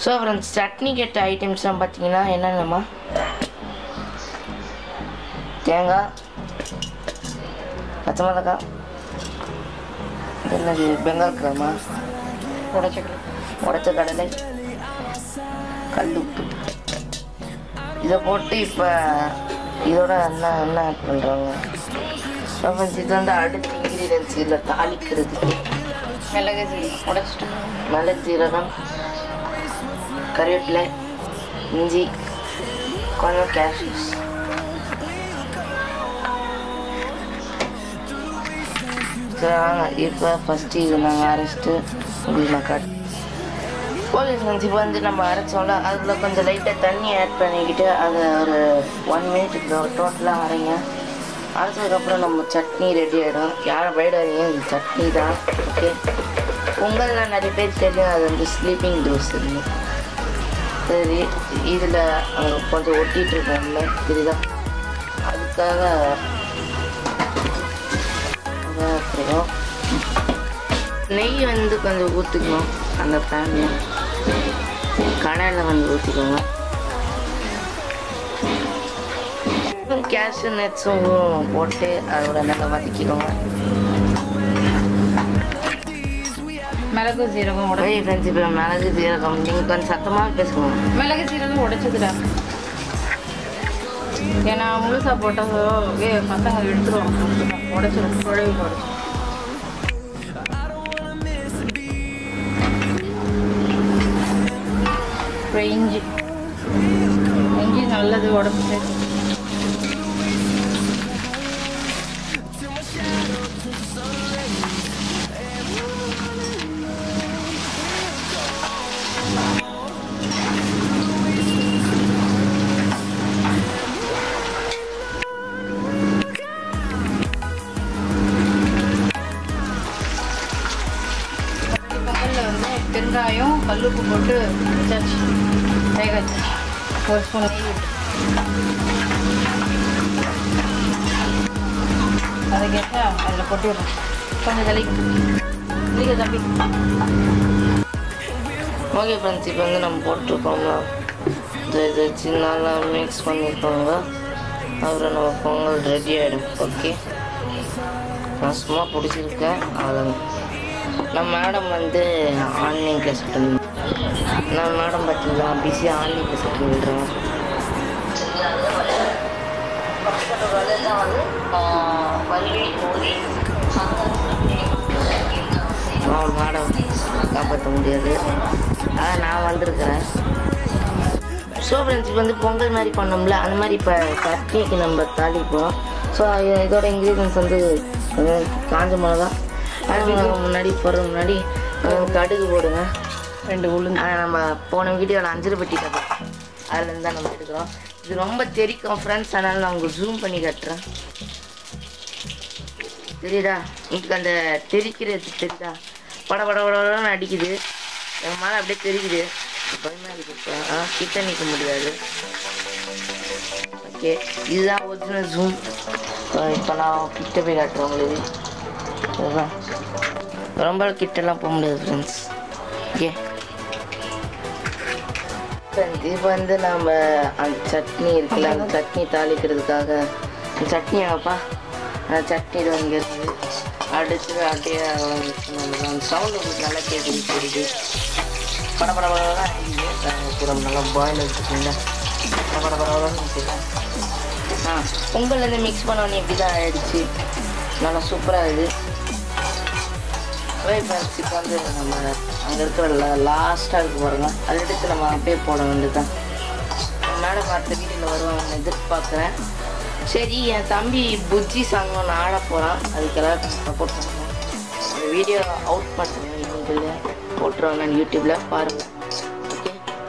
so friends chutney கேட்ட ஐட்டம்ஸ்லாம் பார்த்தீங்கன்னா என்னென்னம்மா தேங்காய் பச்சை மிளகாய் இது என்னது பெங்கால் கிராமா உடச்ச உடைச்ச கடலை கல் உப்பு இதை போட்டு இப்போ இதோட என்ன என்ன ஆட் பண்ணுறாங்க ஸோ ஃப்ரெண்ட்ஸ் இது வந்து அடுத்த இன்க்ரீடியன்ஸ் இதில் தாளிக்கிறதுக்கு மிளகு சீரகம் உடச்சிட்டு மிளகு சீரகம் கருவேப்பிலை இஞ்சி கொஞ்சம் கேஷ்யூஸ் சரி வாங்க இப்போ ஃபஸ்ட்டு இது நாங்கள் அரைச்சிட்டு உங்களுக்கு நான் காட்டு ஓகே ஃப்ரெண்ட்ஸ் இப்போ வந்து நம்ம அரைச்சோம்ல அதில் கொஞ்சம் லைட்டாக தண்ணி ஆட் பண்ணிக்கிட்டு அதை ஒரு ஒன் மினிட் டோட்டலாக அரைங்க அரைச்சதுக்கப்புறம் நம்ம சட்னி ரெடி ஆகிடும் யாரும் பயடாதீங்க இது சட்னி தான் ஓகே பொங்கல்லாம் நிறைய பேர் தெரியும் அது வந்து ஸ்லீப்பிங் டோஸ் சரி இதில் கொஞ்சம் ஒட்டிகிட்டு இருக்கோம்ல இதுதான் அதுக்காக அதை அப்புறம் நெய் வந்து கொஞ்சம் ஊற்றிக்கணும் அந்த பேனில் கடையில் வந்து ஊற்றிக்கோங்க கேஷ்யூ நட்ஸும் போட்டு அதோட நல்லா வதக்கிக்கோங்க மிளகு சீரகம் உட ஒரே ஃப்ரெண்ட்ஸ் இப்போ மிளகு சீரகம் நீங்கள் கொஞ்சம் சத்தமாக பேசுவோம் மிளகு சீரகம் உடைச்சதுடா ஏன்னா முழுசா போட்டால் ஏ பசங்க எடுத்துருவாங்க உடச்சிடும் குழவி உடச்சிடும் அப்புறம் இஞ்சி இஞ்சி நல்லது உடம்புக்கு பொங்கலில் வந்து பெருங்காயம் கல்லுப்பு போட்டு வச்சாச்சு வேக வச்சாச்சு ஒரு ஸ்பூன் நெய் விட்டு அதை கேட்டால் அதில் கொட்டிடுறோம் கொஞ்சம் தள்ளி நீங்கள் தம்பி ஓகே ஃப்ரெண்ட்ஸ் இப்போ வந்து நம்ம போட்டிருக்கோம்ல இது இது வச்சு நல்லா மிக்ஸ் பண்ணியிருக்கோங்க அப்புறம் நம்ம பொங்கல் ரெடி ஆகிடும் ஓகே நான் சும்மா பிடிச்சிருக்கேன் அதில் நம்ம மேடம் வந்து ஆன்லைன் கிளாஸ் பண்ணி நம்ம மேடம் பார்த்தீங்களா பிஸியாக ஆன்லைன் கிளாஸ் பண்ணிடுறோம் மேடம் காப்பாற்ற முடியாது அதான் நான் வந்திருக்கிறேன் ஸோ ஃப்ரெண்ட்ஸ் இப்போ வந்து பொங்கல் மாதிரி பண்ணோம்ல அந்த மாதிரி இப்போ சட்னிக்கு நம்ம தாளிப்போம் ஸோ இதோட இன்க்ரீடியன்ஸ் வந்து அஹ், காஞ்ச மிளகா காஞ்ச மிளகா முன்னாடி போடுற முன்னாடி அஹ், கடுகு போடுங்க ரெண்டு உளுந்து ஆனால் நம்ம போன வீடியோவில் அஞ்சரை பெட்டி கதை அதுலேருந்து தான் நம்ம எடுக்கிறோம் இது ரொம்ப தெரிக்கும் ஃப்ரெண்ட்ஸ் அதனால் நான் உங்களுக்கு ஜூம் பண்ணி காட்டுறேன் தெரியுதா உங்களுக்கு அந்த தெரிக்கிறது தெரியுதா பட பட படன்னு அடிக்குது என் மேலே அப்படியே தெரிக்குது பயமாக இருக்குது இப்போ ஆ கிட்ட நிற்க முடியாது ஓகே இதுதான் ஒரிஜினல் ஜூம் இப்போ நான் கிட்ட போய் காட்டுறேன் உங்களுக்கு இதுதான் ரொம்ப கிட்டலாம் போக முடியாது ஃப்ரெண்ட்ஸ் ஓகே இப்போ வந்து நம்ம அந்த சட்னி இருக்குல்ல அந்த சட்னி தாளிக்கிறதுக்காக அந்த சட்னி ஆப்பா அந்த சட்னி இது இங்கே இருக்குது அடுத்து அப்படியே நம்ம அந்த சவுண்ட் உங்களுக்கு நல்லா கேட்குது தெரியுது பட பட படலாம் அடிக்குது கூட நல்லா பாயில் வச்சுக்கோங்க பட பட படலாம் இருக்குது ஆ பொங்கல்லேருந்து மிக்ஸ் பண்ணோன்னே இப்படி தான் ஆயிடுச்சு நல்லா சூப்பராக இருக்குது ஃப்ரெண்ட்ஸ் இப்போ வந்து நம்ம அங்கே இருக்கிற லாஸ்ட்டாக இருக்கு பாருங்க அதை எடுத்து நம்ம அப்படியே போட வேண்டியதுதான் மேடம் அடுத்த வீடியோவில் வருவாங்கன்னு எதிர்பார்க்குறேன் சரி என் தம்பி புஜ்ஜி சாங் ஒன்று ஆட போகிறான் அதுக்கெல்லாம் சப்போர்ட் பண்ணுவோம் அந்த வீடியோ அவுட் பண்ணுறேன் யூடியூப்பில் போட்டுருவாங்க யூடியூப்பில் பாருங்கள் ஓகே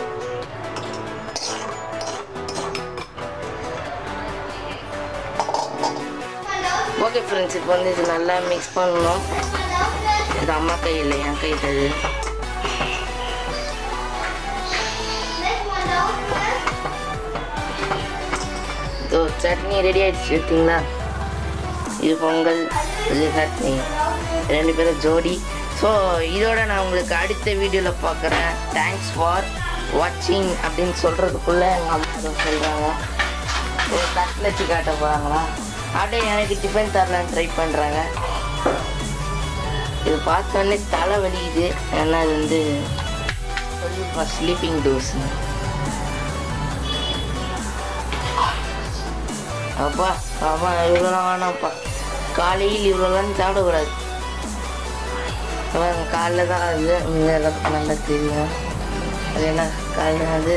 ஓகே ஃப்ரெண்ட்ஸ் இப்போ வந்து இது நல்லா மிக்ஸ் பண்ணணும் இது அம்மா கையில் என் கையில் இது இதோ சட்னி ரெடி ஆயிடுச்சு எடுத்தீங்களா இது பொங்கல் இது சட்னி ரெண்டு பேரும் ஜோடி ஸோ இதோட நான் உங்களுக்கு அடுத்த வீடியோவில் பார்க்குறேன் தேங்க்ஸ் ஃபார் வாட்சிங் அப்படின்னு சொல்கிறதுக்குள்ளே எங்கள் அம்மா ஏதோ சொல்கிறாங்க ஒரு கட்லெட்டு காட்ட போகிறாங்களா அப்படியே எனக்கு டிஃபன் தரலான்னு ட்ரை பண்ணுறாங்க இது பார்த்தோன்னே தலை வலிக்குது ஏன்னா இது வந்து சொல்லியிருப்போம் ஸ்லீப்பிங் டோஸ் அப்பா ஆமா இவ்வளோலாம் வேணாம்ப்பா காலையில் இவ்வளோலாம் சாப்பிடக்கூடாது அப்புறம் காலைல தான் அது இதெல்லாம் நல்லா தெரியும் அது என்ன காலைல அது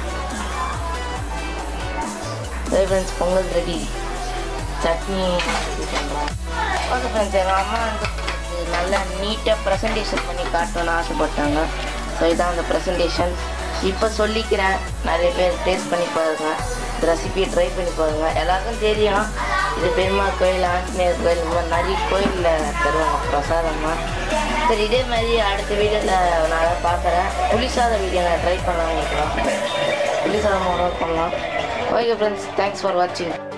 friends pongal ready chutney ready பண்ணுறோம் ஓகே ஃப்ரெண்ட்ஸ் எங்கள் அம்மா வந்து இது நல்லா நீட்டாக ப்ரெசன்டேஷன் பண்ணி காட்டணும்னு ஆசைப்பட்டாங்க ஸோ இதான் அந்த ப்ரெசன்டேஷன் இப்போ சொல்லிக்கிறேன் நிறைய பேர் டேஸ்ட் பண்ணி பாருங்க இந்த ரெசிபியை ட்ரை பண்ணி பாருங்க எல்லாருக்கும் தெரியும் இது பெருமாள் கோயில் ஆஞ்சநேயர் கோயில் இந்த மாதிரி நிறைய கோயிலில் தருவாங்க பிரசாதமாக சரி இதே மாதிரி அடுத்த வீடியோவில் நான் பார்க்குறேன் புளிசாத வீடியோ நான் ட்ரை பண்ணலாம் நினைக்கலாம் புளிசாதம் ஆர்டர் பண்ணலாம் ஓகே ஃப்ரெண்ட்ஸ் தேங்க்ஸ் ஃபார் வாட்சிங்